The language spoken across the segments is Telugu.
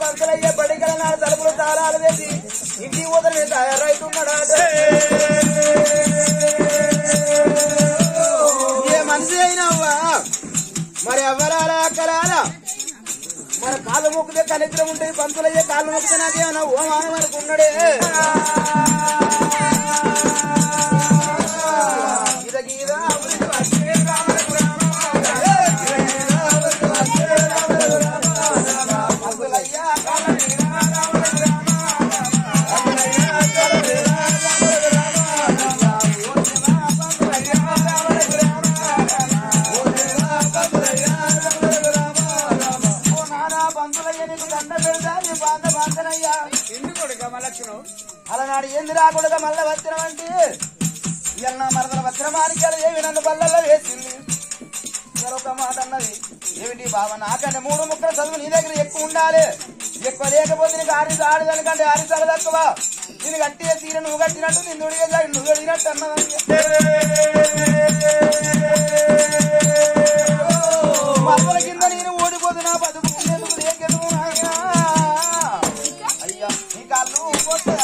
పంతులయ్యే బడికల నాడు తలుపులు తాళాలు వేసి ఇంటి ఊదరని తయారైతున్నాడు ఏ మనిషి అయినావా మరి ఎవరాలా అక్కరాలా మరి కాళ్ళు మొక్కితే కలిద్రం ఉంటాయి పంతులయ్యే కాళ్ళు మొక్కితే నాకేమన్నా ఓమానం అనుకున్నాడే గీత గీత అమృత వచ్చే రామరకు పంతులయ్యా కాళ్ళ మీద రామరకు ఓ నానా పంతులయ్య నీకు దండ పెడతా నీ బాధ బాధనయ్యా ఎందుకు కొడుక మళ్ళొచ్చినావు అలనాడు ఏంది రాకూడదు మళ్ళా వచ్చినం అంటే ఇవాళ నా మరదల వచ్చిన మానికాలు ఏమి నన్ను బల్లల్లో వేసింది మరొక మాట అన్నది ఏమిటి బావ నాకంటే మూడు ముక్కల చదువు నీ దగ్గర ఎక్కువ ఉండాలి ఎక్కువ లేకపోతే నీకు ఆరిసి ఆడదానికంటే ఆరిసాలు తక్కువ నేను కట్టే తీర నువ్వు కట్టినట్టు నిన్ను ఉడిగే నువ్వు అడిగినట్టు అన్నది మరదల కింద నేను ఓడిపోతున్నా బతుకు ఎందుకు లేకెందుకు నాయనా? అయ్యా నీ కాళ్ళు పోతున్నా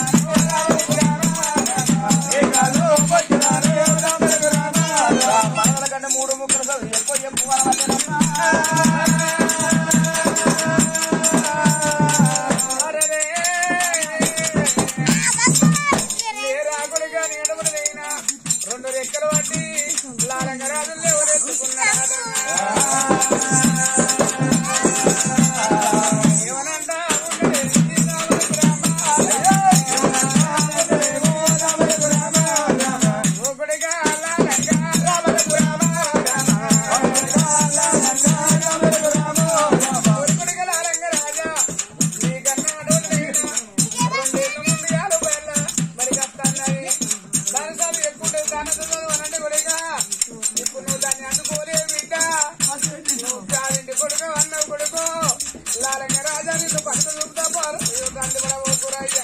మనవల కంటే మూడు ముక్కలు చదువు ఎక్కువ ఎక్కువ అనవలేనమ్మా. అరెరే. ఏ రాకుడుగా నీడబడినా రెండు రెక్కలు పట్టి లారంగరాజులు ఎవరెత్తుకున్నాడు ఏమనంటా ఉండడే ఒకటిగా లారంగా ఒకటిగా లారంగా రాజా నీకన్నా అడవులు రెండేళ్ళ ముందు యాలు బయల మరి కత్తన్నది దాని చదువు ఎక్కువ ఉంటుంది దాని చదువు అనంటే కొడుగా ఇప్పుడు నువ్వు దాన్ని అందుకోలేవు బిడ్డ నువ్వు కాలింటి కొడుకు అన్నవు కొడుకు లారంగ రాజా నీకు పట్టు చూపుతా పోరు తండ్రి కూడా ఓకురాయ్యా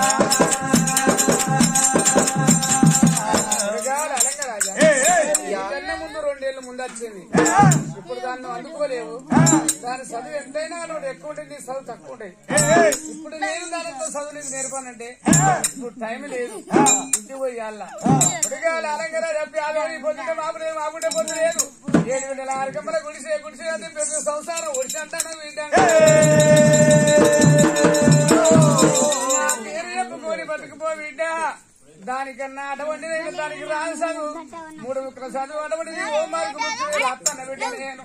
లారంగ రాజా నీకన్నా ముందు రెండేళ్ల ముందు వచ్చింది ఇప్పుడు దాన్ని నువ్వు అందుకోలేవు దాని చదువు ఎంతైనా నువ్వు ఎక్కువ ఉంటుంది నీ చదువు తక్కువ ఉంటాయి ఇప్పుడు నేను దానితో చదువు నీకు నేర్పానంటే ఇప్పుడు టైం లేదు ఇంటికి పోయి ఇవ్వాల ఇప్పటికే అలంకర చెప్పి ఆలోని పొద్దుంటే మాపుడే మాపుంటే పొద్దు లేదు ఏడు గంటల ఆరు గంటల గుడిసే గుడిసే అంటే పెద్ద సంసారం ఒడిసి అంటాను వింటాను నా పేరు చెప్పుకొని బతుకుపో బిడ్డ దానికన్నా అటువంటిది ఇంకా దానికి రాదు చదువు మూడు ముక్కల చదువు అటువంటిది హోంవర్క్ అత్తన్న బిడ్డ నేను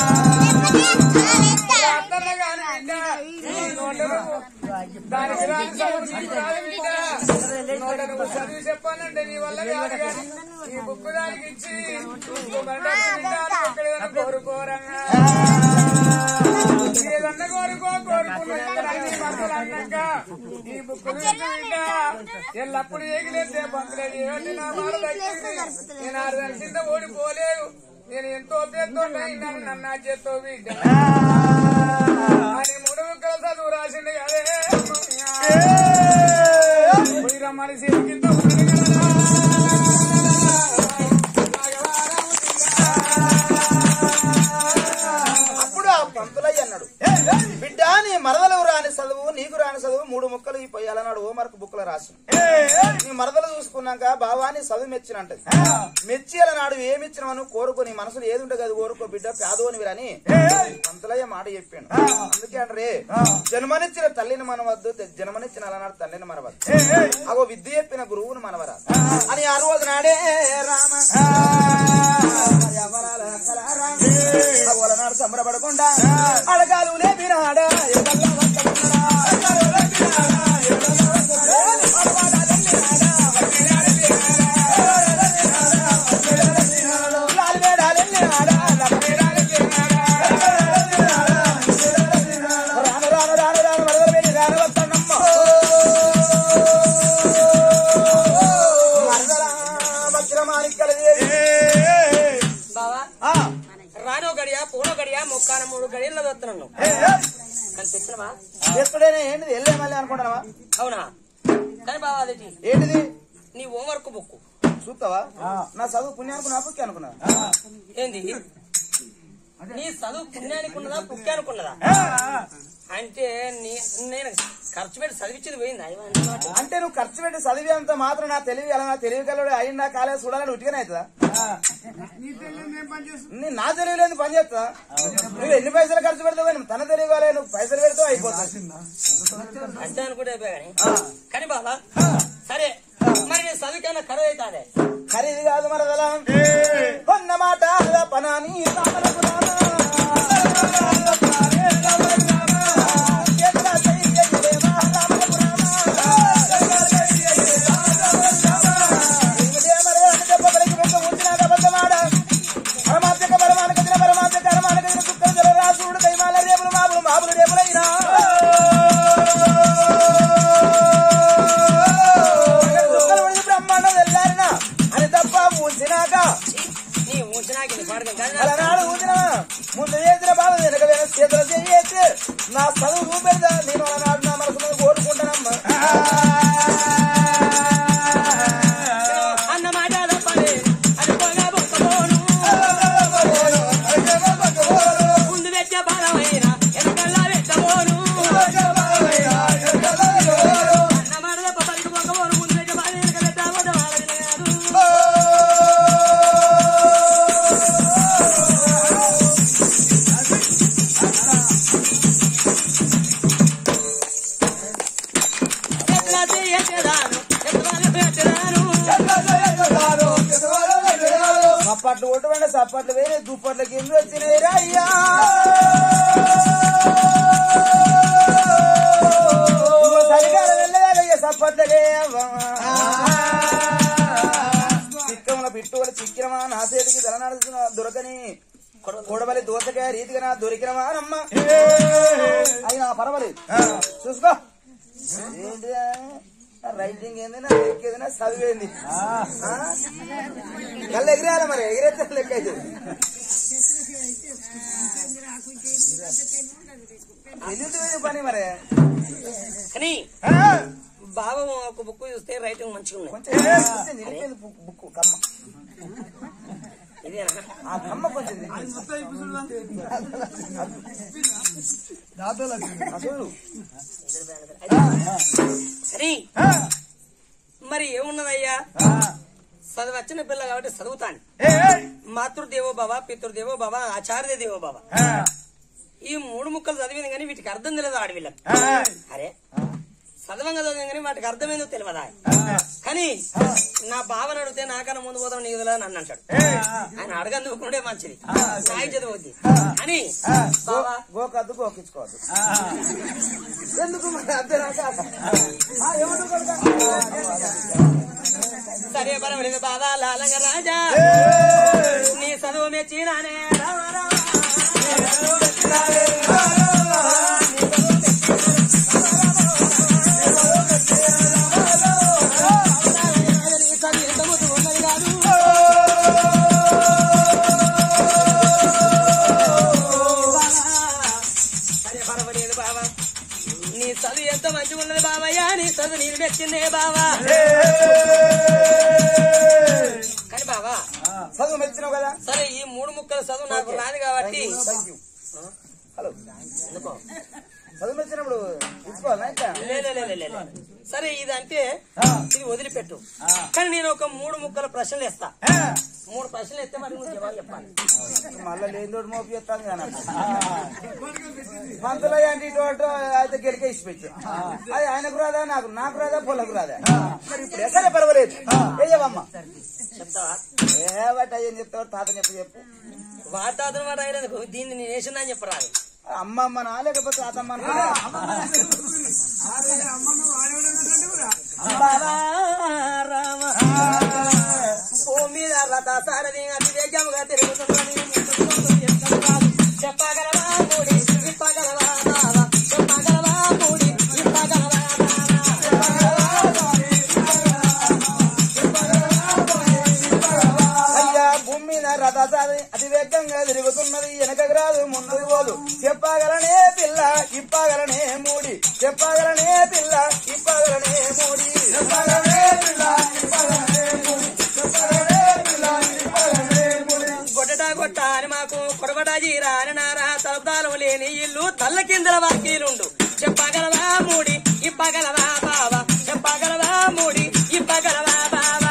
అత్తన్న కాని బిడ్డ నీ నోట నువ్వు దానికి రాని చదువు నీకు రాదు బిడ్డ నీ నోట నువ్వు చదివి చెప్పానంటే నీ వల్ల కాదు కానీ ఈ బుక్ దానికి ఇచ్చి ఇంకొకటి బిడ్డ అక్కడ ఏదైనా కోరుకోరంగా ఏదన్నా కోరుకో కోరుకున్నాక ఈ బుక్ ఎల్లప్పుడు ఏగిలేదే బంతులేదు ఏమంటే నా మాట దక్కింది నేను ఆరు దాని కింద ఓడిపోలేవు నేను ఎంతో పెద్ద నన్ను నన్ను చేత్తో బిడ్డ అని మూడు ముక్కల చదువు రాసిండు అదే పోయి రమ్మని చేతి కింద ఉన్నాడు కదా. అప్పుడు ఆ పంతులయ్య అన్నాడు బిడ్డ నీ మరదలు రాని చదువు నీకు రాని చదువు మూడు ముక్కలు ఈ పొయ్యాలన్నాడు హోంవర్క్ బుక్ లో రాసి నీ మరదలు చూసుకున్నాక బావాని చదువు మెచ్చినంటది మెచ్చి నాడు ఏమిచ్చినావను కోరుకో నీ మనసులో ఏది ఉంటే కదా కోరుకో బిడ్డ పేదోని అని పంతులయ్య మాట చెప్పాను అందుకే అంటారే జన్మనిచ్చిన తల్లిని మనవద్దు జన్మనిచ్చిన అలనాడు తల్లిని మనవద్దు అగో విద్య చెప్పిన గురువును మనవరా అని ఆ రోజు నాడే రామ ఎవరాల కలారా నాడు సంబరపడకుండా అడగాలు లేపినాడా ఎవరిలో వస్తమున్నాడా? అడగాలు లేపినాడా, ఎవరిలో వస్తమున్నాడా? అడగాలెన్నినాడా, వడ్డీలాడెన్నినాడా, లాల్ వేడాలెన్నినాడా, లబ్బేడాలెన్నినాడా, రాను రాను రాను రాను వరదలు వెళ్ళి రాను వస్తానమ్మ వరదలా వజ్రమాణిక్యల దేవి. బావా ఆ, రానో గడియా పోనో గడియా మొక్కాన మూడు గడియల్లో వస్తున్నాను కానీ తెచ్చినవా ఎప్పుడైనా ఏంటిది వెళ్ళే మళ్ళీ అనుకుంటున్నావా అవునా కానీ బావా అదేంటి ఏంటిది నీ హోంవర్క్ బుక్ చూస్తావా నా చదువు పుణ్యానికి నా పుక్కి అనుకున్నా ఏంది నీ చదువు పుణ్యానికి ఉన్నదా పుక్యానికి ఉన్నదా అంటే నీ- నేను ఖర్చు పెట్టి చదివించింది పోయింది అయ్యో అన్నమాట. అంటే నువ్వు ఖర్చు పెట్టి చదివి అంత మాత్రం నా తెలివి ఎలా నా తెలివి కలడు అయినా కాలేజ్ చూడాలని ఉట్టిగానే అవుతుందా నీ తెలియదు నేను పని చేస్తాను నీ నా తెలివి లేదు పని చేస్తా నువ్వు ఎన్ని పైసలు ఖర్చు పెడతావు కానీ తన తెలివి కాలే నువ్వు పైసలు పెడతావు అయిపోతుంది అంతే అనుకుంటే అయిపోయా కానీ కానీ బాబా సరే మరి నీ చదువుకైనా కరువు అవుతాదే ఖరీదు కాదు మరదలా కొన్న మాట పనాని రామలకు రామ. చేతుల చెయ్యలేవా రామలకు రామ. ఏమిటే మరి అని చెప్పబలికి ముక్క ఉంచినాక అబద్ధమాడ. పరమాత్మక పరమానకదిన పరమాత్మక పరమానకదిన కుక్కలు జలరాసుడు దైవాల రేపులు మాపులు మాపులు రేపులైనా చుక్కలు పడి బ్రహ్మాండం వెళ్ళారిన అని తప్ప ఉంచినాక నీ ఉంచినాకి నీ పాడకం కానీ అలనాడు ఊదిన ముందు చేసిన బాధ వెనక వెనక చేతులు చేసి నా చదువు చూపెడతా నేను అలనాడు నా మనసు మీద కోరుకుంటానమ్మా అన్న మాట తప్పలే అది పోగా బొక్కబోను ముందు పెట్టే బలమైన ఎనకల్లా పెట్టబోను అన్న మాట తప్ప పలికి బొక్కబోను ముందు పెట్టే బాల ఎనక పెట్టబోదు వాళ్ళని కాదు ఎట్లా చేయచేదాను ఎట్లా పెట్టదాను సప్పట్లు కొట్టమంటే సప్పట్లు వేరే దుప్పట్ల కింద వచ్చినాయి అయ్యా ఇగో చలికాలం వెళ్ళగాలయ్య సప్పట్లకే చిక్కముల పిట్టువల చిక్కిరమా నా చేతికి తలనాడుతున్న దొరకని కొడవలి దోసకాయ రీతిగా నా దొరికినమా అమ్మ అయినా పర్వాలేదు చూసుకో ఏంటిదా? రైటింగ్ ఏంది నా లెక్క ఏదైనా చదివేంది కళ్ళు ఎగిరేయాలి మరి ఎగిరేస్తే లెక్క అవుతుంది ఎందుకు పని మరి కానీ బావ ఒక బుక్ చూస్తే రైటింగ్ మంచిగా ఉంది కొంచెం కొంచెం నిలిపేది బుక్ బుక్ కమ్మ ఇదేనా ఆ కమ్మ కొంచెం నిలిపేది. అసలు సరే మరి ఏమున్నదయ్యా చదువు వచ్చిన పిల్ల కాబట్టి చదువుతాను మాతృదేవో భవ పితృదేవో భవ ఆచార్య దేవో భవ ఈ మూడు ముక్కలు చదివింది కానీ వీటికి అర్థం తెలియదు ఆడవిళ్ళకి అరే చదవంగా చదివింది కానీ వాటికి అర్థమేందో తెలియదా కానీ నా బావని అడిగితే నాకన్నా ముందు పోతాం నీకు తెలియదు నన్ను అంటాడు ఆయన అడగందుకుంటే మంచిది నాయి చదువుద్ది అని బావా గోకద్దు గోకించుకోవద్దు ఎందుకు మరి అర్థం రాక ఆ, ఏమన్నా కొడుకా? సరే పరమడిది బాబా లాలంగ రాజా నీ చదువు మెచ్చినానే రామ రామ. నీ చదువు ఎంత ముద్దు ఉన్నది కాదు. సరే పరమడిది బాబా నీ చదువు ఎంత మంచిగా ఉన్నది బాబయ్యా నీ చదువు నేను మెచ్చిందే బాబా కానీ బాబా చదువు మెచ్చినావు కదా సరే ఈ మూడు ముక్కల చదువు నాకు రాదు కాబట్టి థ్యాంక్ యూ హలో ఎందుకో? చదువు మెచ్చినప్పుడు ఇచ్చుకోవాలా ఇంకా లే, లే, లే, లే, లే, లే. సరే ఇదంటే ఇది వదిలిపెట్టు కానీ నేను ఒక మూడు ముక్కల ప్రశ్నలు ఇస్తా మూడు ప్రశ్నలు ఇస్తే మరి నువ్వు జవాబు చెప్పాలి మళ్ళా లేని తోటి మోపి చెప్తాను కానీ పంతులయ్య అంటే ఇటు అటు అయితే గెలికే ఇచ్చి పెట్టు అది ఆయనకు రాదా నాకు నాకు రాదా పొలకు రాదా మరి ఇప్పుడు ఎక్కడే పర్వాలేదు ఏయవమ్మా చెప్తావా ఏ బట్ అయ్యని చెప్తావు తాత చెప్పు చెప్పు వాతావరణం మాట అయినందుకు దీన్ని నేను వేసిందా అని చెప్పరాదు అమ్మమ్మ నా లేకపోతే తాతమ్మ అనుకున్నా బాబా రామ భూమి మీద రథ సారథి అతి వేగముగా తిరుగుతున్నది చెప్పగలవా మూడి ఇప్పగలవా బావా చెప్పగలవా మూడి ఇప్పగలవా అయ్యా భూమి మీద రథసారి అతి వేగంగా తిరుగుతున్నది వెనకకు రాదు ముందుకు పోదు చెప్పగలనే పిల్ల ఇప్పగలనే మూడి చెప్పగలనే పిల్ల ఇప్పగలనే మూడి చెప్పగలనే పిల్ల ఇప్పగలనే మూడి చెప్పగలనే పిల్ల ఇప్పగలనే మూడి గొడ్డట గొట్ట అని మాకు కొడబట జీరా లేని ఇల్లు తల్ల కిందల వాకీలుండు చెప్పగలవా మూడి ఇప్పగలవా బావా చెప్పగలవా మూడి ఇప్పగలవా బావా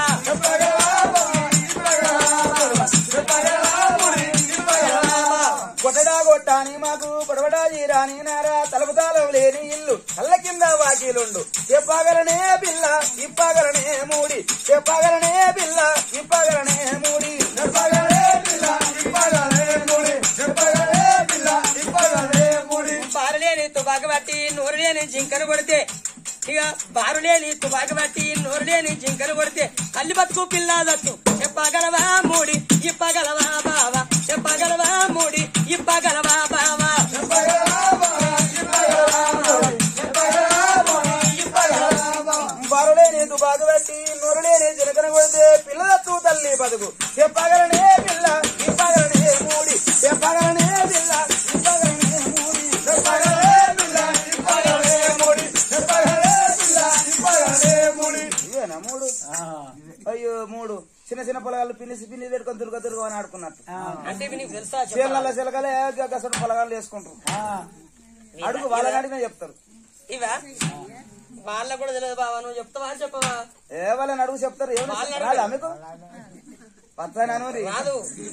కొట్టడా కొట్టాని మాకు పొడవడా జీరాని నారా తలుపుతాలు లేని ఇల్లు కళ్ళ కింద వాకిలుండు చెప్పగలనే బిల్ల ఇప్పగలనే మూడి చెప్పగలనే బిల్ల ఇప్పగలనే మూడి చెప్పగలనే బిల్ల ఇప్పగలనే మూడి చెప్పగలనే బిల్ల ఇప్పగలనే మూడి బారులేని తుపాకు బట్టి నూరు లేని జింకను కొడితే ఇక బారులేని తుపాకు బట్టి నూరు లేని జింకను కొడితే తల్లి బతుకు పిల్ల దత్తు చెప్పగలవా మూడి ఇప్పగలవా బావా చెప్పగలవా మూడి ఇప్పగలవా బావా బరులేని దుబాగు పెట్టి నూరులేని జనకన కొడితే పిల్లలత్తు తల్లి బతుకు చెప్పగలనే పిల్ల ఇప్పగలనే మూడి చెప్పగలనే పిల్ల ఇప్పగలనే మూడి చెప్పగలనే పిల్ల ఇప్పగలనే మూడి చెప్పగలనే పిల్ల ఇప్పగలనే మూడి ఇవేనా మూడు అయ్యో మూడు చిన్న చిన్న పొలగాళ్ళు పిన్నిసి పిన్ని పెట్టుకొని దుర్గ దుర్గ అని ఆడుకున్నట్టు అంటే ఇవి నీకు తెలుసా చెప్పాలా? చీరల చిలకలే గసడు పొలగాళ్ళు వేసుకుంటారు అడుగు వాళ్ళని చెప్తారు ఇవా వాళ్ళకు కూడా తెలియదు బావా నువ్వు చెప్తావా చెప్పవా ఏ వాళ్ళని అడుగు చెప్తారు ఏమన్నా వాళ్ళని రాదా మీకు పచ్చనాను రాదు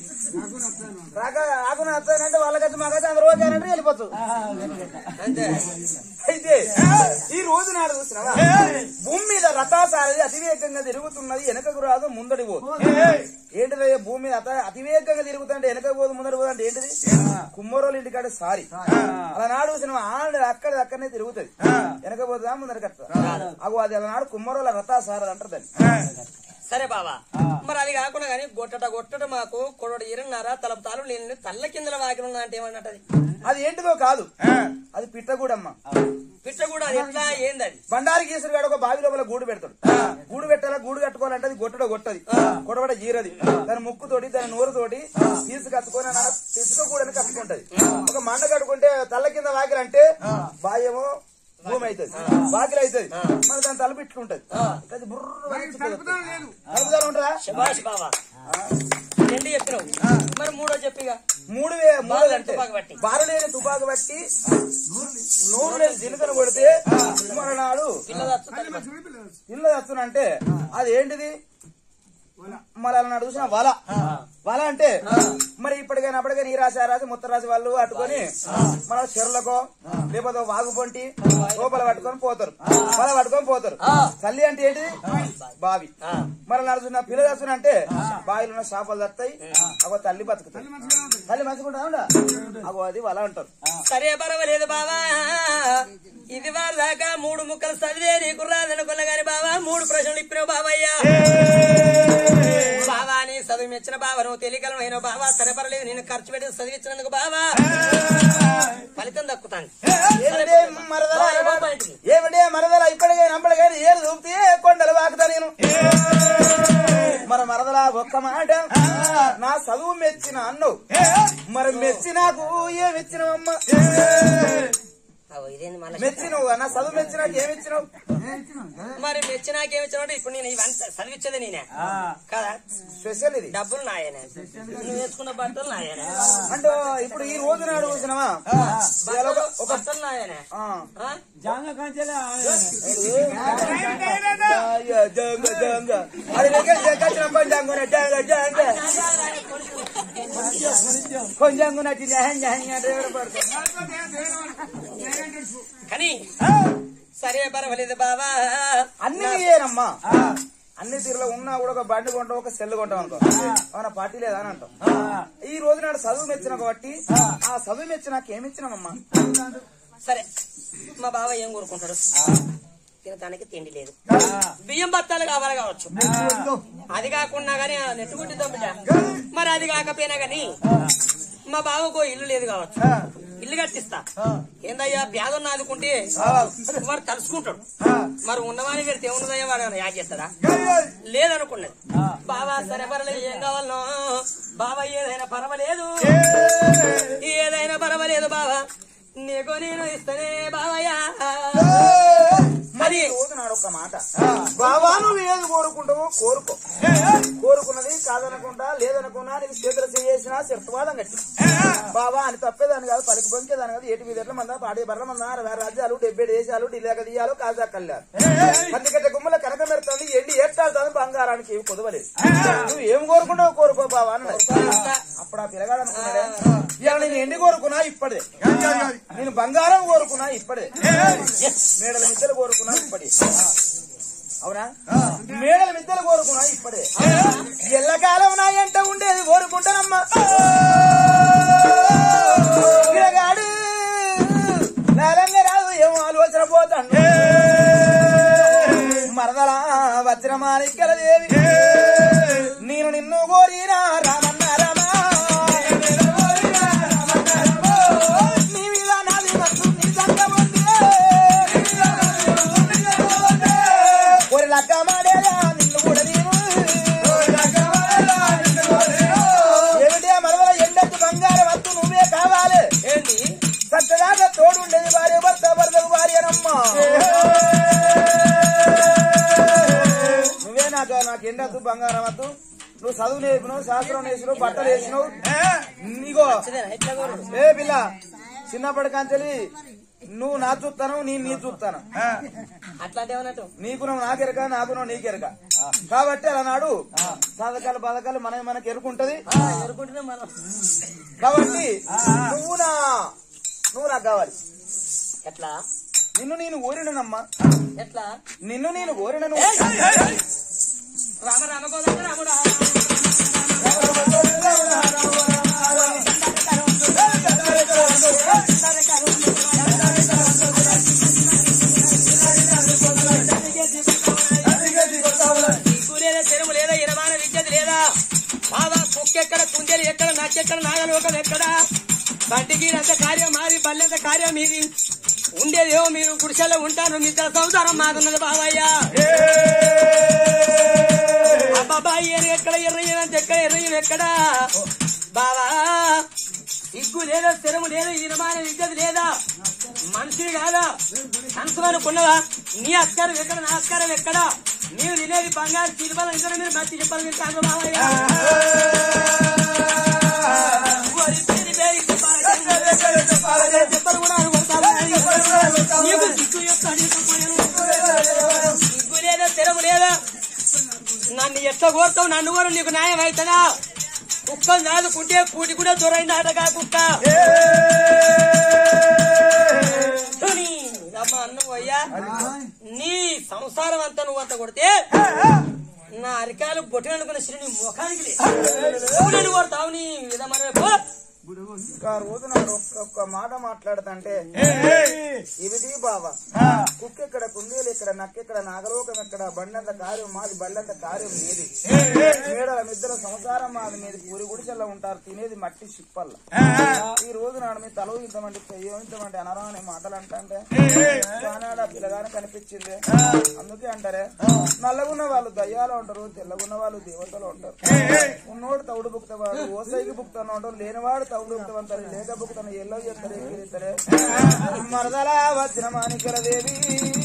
రాక ఆకున వస్తానంటే వాళ్ళకైతే మాకైతే అందరూ వచ్చారంటే వెళ్ళిపోవచ్చు అంతే అయితే ఈ రోజు నాడు చూసినావా భూమి మీద రథాసారది అతివేగంగా తిరుగుతున్నది వెనకకు రాదు ముందడి పోదు ఏంటిది భూమి మీద అత అతివేగంగా తిరుగుతుంటే వెనక పోదు ముందడి పోదు అంటే ఏంటిది కుమ్మరోళ్ళ ఇంటికాడ సారి అలా నాడు చూసినావా ఆడ అక్కడ అక్కడనే తిరుగుతుంది వెనక పోతుందా ముందరికి వస్తుందా అగో అది అలా నాడు కుమ్మరోళ్ళ రథాసారది అంటారు దాన్ని సరే బావా మరి అది కాకుండా కానీ గొట్టట గొట్టట మాకు కొడడు ఇరన్నారా తలపుతాలు లేని తల్ల కిందల వాకిన అంటే ఏమన్నది అది ఏంటిదో కాదు అది పిట్టగూడమ్మ పిట్ట కూడా అది ఎట్లా ఏంది అది బండారి గీసుడు గాడు ఒక బావి లోపల గూడు పెడతాడు గూడు పెట్టాలా గూడు కట్టుకోవాలంటే అది గొట్టడ కొట్టది కొడవడ జీరది దాని ముక్కుతోటి దాని నోరుతోటి తీసు కట్టుకొని అలా తీసుకోకూడని కట్టుకుంటది ఒక మండ కట్టుకుంటే తల్ల కింద వాకిలంటే బాయేమో భూమి అవుతుంది వాకిలి అవుతుంది మన దాని తలుపు ఇట్లుంటది అది బుర్ర తలుపుదారు ఉంటారా శబాష్ బావా రెండు చెప్పినావు మరి మూడో చెప్పిగా మూడు వే మూడు బారులేని అంటే తుపాకు బట్టి. బారులేని తుపాకు బట్టి నూరు లేని జినుకను కొడితే మరనాడు పిల్లలు వస్తుంది ఇల్లు వస్తున్నంటే అది ఏంటిది మళ్ళీ అలా చూసిన వల వల అంటే మరి ఇప్పటికైనా అప్పటికైనా ఈ రాశి ఆ రాశి ముత్త రాశి వాళ్ళు పట్టుకొని మన చెరువులకో లేకపోతే వాగు పొంటి లోపల పట్టుకొని పోతారు వల పట్టుకొని పోతారు తల్లి అంటే ఏంటిది బావి మరి నడుచున్న పిల్లలు వస్తున్నంటే బావిలో ఉన్న చేపలు తత్తాయి అగో తల్లి బతుకుతాయి తల్లి మంచుకుంటా అగో అది వల అంటారు సరే పర్వాలేదు బావా ఇది వారి దాకా మూడు ముక్కలు చదివే నీకు రాదనుకున్నా గాని బావా మూడు ప్రశ్నలు ఇప్పినావు బావయ్యా బావా నీ చదువు మెచ్చిన బావ నువ్వు తెలియగలమైన బావా సరే పర్లేదు నేను ఖర్చు పెట్టి చదివించినందుకు బావా ఫలితం దక్కుతాను ఏమిటే మరదల బావా, ఏమో బయటికి. ఏమిటే మరదల ఇప్పటికైనా అప్పటికైనా ఏరు చూపితే కొండలు వాకుతా నేను మరి మరదల ఒక్క మాట నా చదువు మెచ్చిన అన్ను మరి మెచ్చి నాకు ఏమిచ్చినవమ్మ అగో, ఇదేంది మళ్ళా మెచ్చినవు నా చదువు మెచ్చి నాకు ఏమిచ్చినావు మరి మెచ్చినాకేమిచ్చినట్టు ఇప్పుడు నేను ఇవంతా చదివించేది నేనే కదా స్పెషల్ ఇది డబ్బులు నాయనే నువ్వు వేసుకున్న బట్టలు నాయనే అంటే ఇప్పుడు ఈ రోజు నాడు చూసినవా ఇవాళ ఒక- ఒక బట్టలు నాయనే ఆ. ఆ? అయ్యో, జంగ, జంగ. అది దగ్గర జంగచ్చిన కొంచెం కొనే, జంగ, జంగ. కొంచెం కొనచ్చి జహం, జహం అంటే ఎవరు పడతారు? కానీ సరే పర్వాలేదు బావా అన్ని నీయేనమ్మా అన్ని తీరులో ఉన్నా కూడా ఒక బండి కొంటాం ఒక సెల్ కొంటాం అనుకో అవునా పార్టీ లేదా అని అంటాం ఈ రోజు నాడు చదువు మెచ్చిన కాబట్టి ఆ చదువు మెచ్చి నాకు ఏమిచ్చినామమ్మా సరే మా బావ ఏం కోరుకుంటాడు తినటానికి తిండి లేదు బియ్యం బత్తాలు కావాలి కావచ్చు అది కాకుండా గానీ ఆ నెట్టుకుంటే తప్పిట మరి అది కాకపోయినా గానీ మా బావకు ఇల్లు లేదు కావచ్చు ఇల్లు కట్టిస్తా ఏందయ్యా పేదన్న ఆదుకుంటే వాడు తలుసుకుంటాడు మరి ఉన్నవాని పెడితే ఏమున్నదయ్యా వాడు ఏమైనా యాడ్ చేస్తాడా లేదనుకున్నది బావా సరే పర్లేదు ఏం కావాలనో బావా ఏదైనా పర్వాలేదు ఏదైనా పర్వాలేదు బావా నీకు నేను ఇస్తనే బావయ్యా మరి రోజు నాడు ఒక మాట బావా నువ్వు ఏది కోరుకుంటావో కోరుకో కోరుకున్నది కాదనకుండా లేదనుకున్నా నీకు చేతులు చేసినా శక్తివాదం కట్టి బావా అని తప్పేదాన్ని కాదు పలికి పొంకేదాన్ని కాదు ఏటి మీద ఎట్ల మంద పాడి బర్ర మంద అరవై రాజ్యాలు డెబ్బై దేశాలు ఢిల్లీక దియాలు కాజా కళ్యాణ్ పత్తికట్ట గుమ్మల కనక మెరుతుంది ఎండి ఏటాడుతుంది బంగారానికి ఏమి కుదవలేదు నువ్వు ఏం కోరుకుంటావు కోరుకో బావా అని అన్నాడు. అప్పుడు ఆ పిల్లగాడు అనుకున్నాడే ఇవాళ నేను ఎండి కోరుకున్నా ఇప్పటిదే నేను బంగారం కోరుకున్నా ఇప్పటిదే మేడల మిద్దెలు కోరుకున్నా ఇప్పటి అవునా మేడల మిద్దెలు కోరుకున్నా ఇప్పటిదే ఎల్లకాలం నా ఎంట ఉండేది కోరుకుంటానమ్మా పిల్లగాడు నాలంగా రాదు ఏమో ఆలోచన పోతాడు మరదల వజ్రమాణిక్యల దేవి నేను నిన్ను కోరినా రామన్న రామా నీ మీద నాది మనసు నీ సంగం ఉంది. ఒరి లక్క మాడేలా నిన్ను కూడా నేను ఏమిటి ఆ మరదల ఎండకు బంగారం వద్దు నువ్వే కావాలి ఏంటి చక్కదాకా తోడుండేది భార్య భర్త భర్తకు భార్యనమ్మా నువ్వే నాకు నాకు ఎండద్దు బంగారం వద్దు నువ్వు చదువు నేర్పినావు శాస్త్రం నేర్చినావు బట్టలు వేసినావు నీగో ఇదేనా? ఇట్లా కోరు. ఏ పిల్ల చిన్నప్పటి కాంచెలి నువ్వు నా చూస్తాను నేను నీ చూస్తాను అట్లాంటి ఏమన్నట్టు నీకు నువ్వు నాకెరక నాకు నువ్వు నీకెరక కాబట్టి అలా నాడు పథకాలు పథకాలు మన మనకి ఎరుకుంటది ఎదుర్కొంటున్నా మనం కాబట్టి నువ్వు నా నువ్వు నాకు కావాలి ఎట్లా నిన్ను నేను ఓరినమ్మా ఎట్లా నిన్ను నేను ఓరినను రామ రామ గోదావరి రాముడా సిగ్గు లేదా చెరువు లేదా ఇరమాన విద్యది లేదా బాబా కుక్కెక్కడ కుందేలు ఎక్కడ నాకెక్కడ నాగలోకం ఎక్కడ కంటికి అంత కార్యం మాది బల్లెంత కార్యం మీది ఉండేదేమో మీరు గుడిసెల్లో ఉంటాను మీ ఇద్దరు సంసారం మాదున్నది బాబయ్య అబ్బాయి ఎక్కడ ఎర్రయ్యనంత ఎక్కడ ఎర్రయ్యం ఎక్కడ బావా సిగ్గు లేదా స్థిరము లేదా ఇరమాన విద్యది లేదా మనిషి కాదా మనసు అనుకున్నవా నీ అస్కారం ఎక్కడ నా అస్కారం ఎక్కడ నీవు తినేది బంగారు తిరుమల ఇద్దరు మీరు మంచి చెప్పాలి మీరు కాదు బావయ్య ఓరి పేరు పేరు చెప్పాలి. చెప్పరు కూడా అనుకుంటారు. నీకు సిగ్గు యొక్క అడిగకపోయాను. సిగ్గు లేదా స్థిరము లేదా నన్ను ఎట్లా కోరుతావు నన్ను కూడా నీకు న్యాయం అవుతుందా కుక్కలు నాదుకుంటే పూటి కూడా దొరైంది ఆటగా కుక్క ధుని, రమ్మ అన్నం అయ్యా నీ సంసారం అంతా నువ్వు అంత కొడితే నా అరికాలు బొట్టు అనుకున్న శ్రీ నీ ముఖానికి లే. నువ్వు నన్ను కొడతావు నీ విధమైన ఇంకా రోజు నాడు ఒక్క ఒక్క మాట మాట్లాడతంటే ఇవిది బావా కుక్క ఎక్కడ కుందేలు ఎక్కడ నక్కెక్కడ నాగలోకం ఎక్కడ బండంత కార్యం మాది బండంత కార్యం నీది మేడల మిద్దల సంసారం మాది మీది ఊరి గుడిచెల్ల ఉంటారు తినేది మట్టి చిప్పల్ల ఈ రోజు నాడు మీ తల ఇంతమంది చెయ్యించమంటే అనరా అనే మాటలు అంటే కానాడ పిల్లగానే కనిపించింది అందుకే అంటారే నల్లగున్న వాళ్ళు దయ్యాలు ఉంటారు తెల్లగున్న వాళ్ళు దేవతలు ఉంటారు ఉన్నోడు తౌడు బుక్తవాడు ఓసైకి బుక్తాను ఉంటారు లేనివాడు తౌడు బుక్తవంతారు లేక బుక్తాను ఎల్లో చెప్తారు ఎక్కిరిస్తారే మరదలా వచ్చిన మాణిక్యల దేవి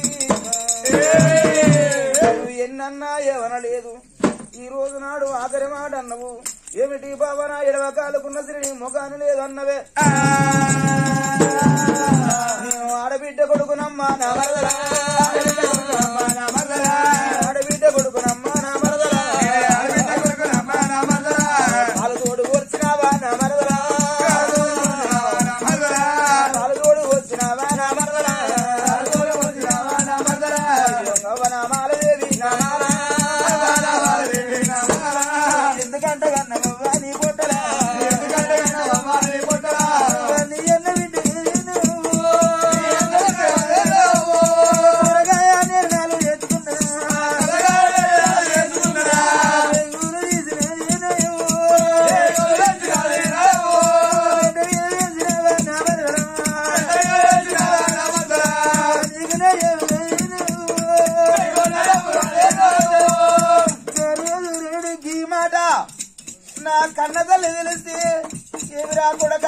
నువ్వు ఎన్నన్నా ఏమనలేదు ఈ రోజు నాడు ఆఖరి మాట అన్నవు ఏమిటి బాబా నా ఎడవ కాలుకున్న శ్రీ నీ ముఖాన్ని లేదన్నవే నేను ఆడబిడ్డ కొడుకునమ్మా నా మరదలా ఆడబిడ్డ కొడుకునమ్మా నా మరదలా పాలు తోడు వచ్చినావా నా మరదలా పాలు తోడు వచ్చినావా నా మరదలా నవనామాలదేవి నా ఎందుకంటే కన్నవ్వా నీ పొట్టలా నీ ఎన్న వింటే కూరగాయ నిర్ణయాలు ఎత్తుకున్నా ఊరు తీసిన ఈ మాట నా కన్న తల్లి తెలిస్తే ఏమి రాకూడక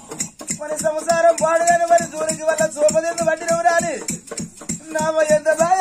మరి సంసారం పాడుగాని మరి దూరికి వల్ల చూపదేందు పట్టినవు రాని నా ఎంత బాగా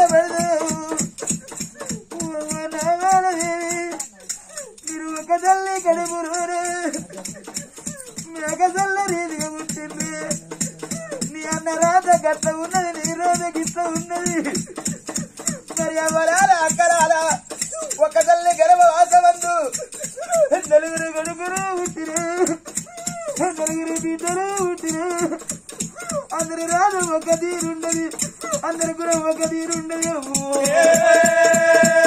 ఉన్న రాత గట్ల ఉన్నది నీ రాత గిట్ల ఉన్నది మరి అవరాల అక్కరాల ఒక తల్లి గర్భ వాసవందు నలుగురు గడుగురు పుట్టిరే నలుగురు బిడ్డలు పుట్టిరే అందరి రాదు ఒక తీరుండదు అందరి కూడా ఒక తీరుండదు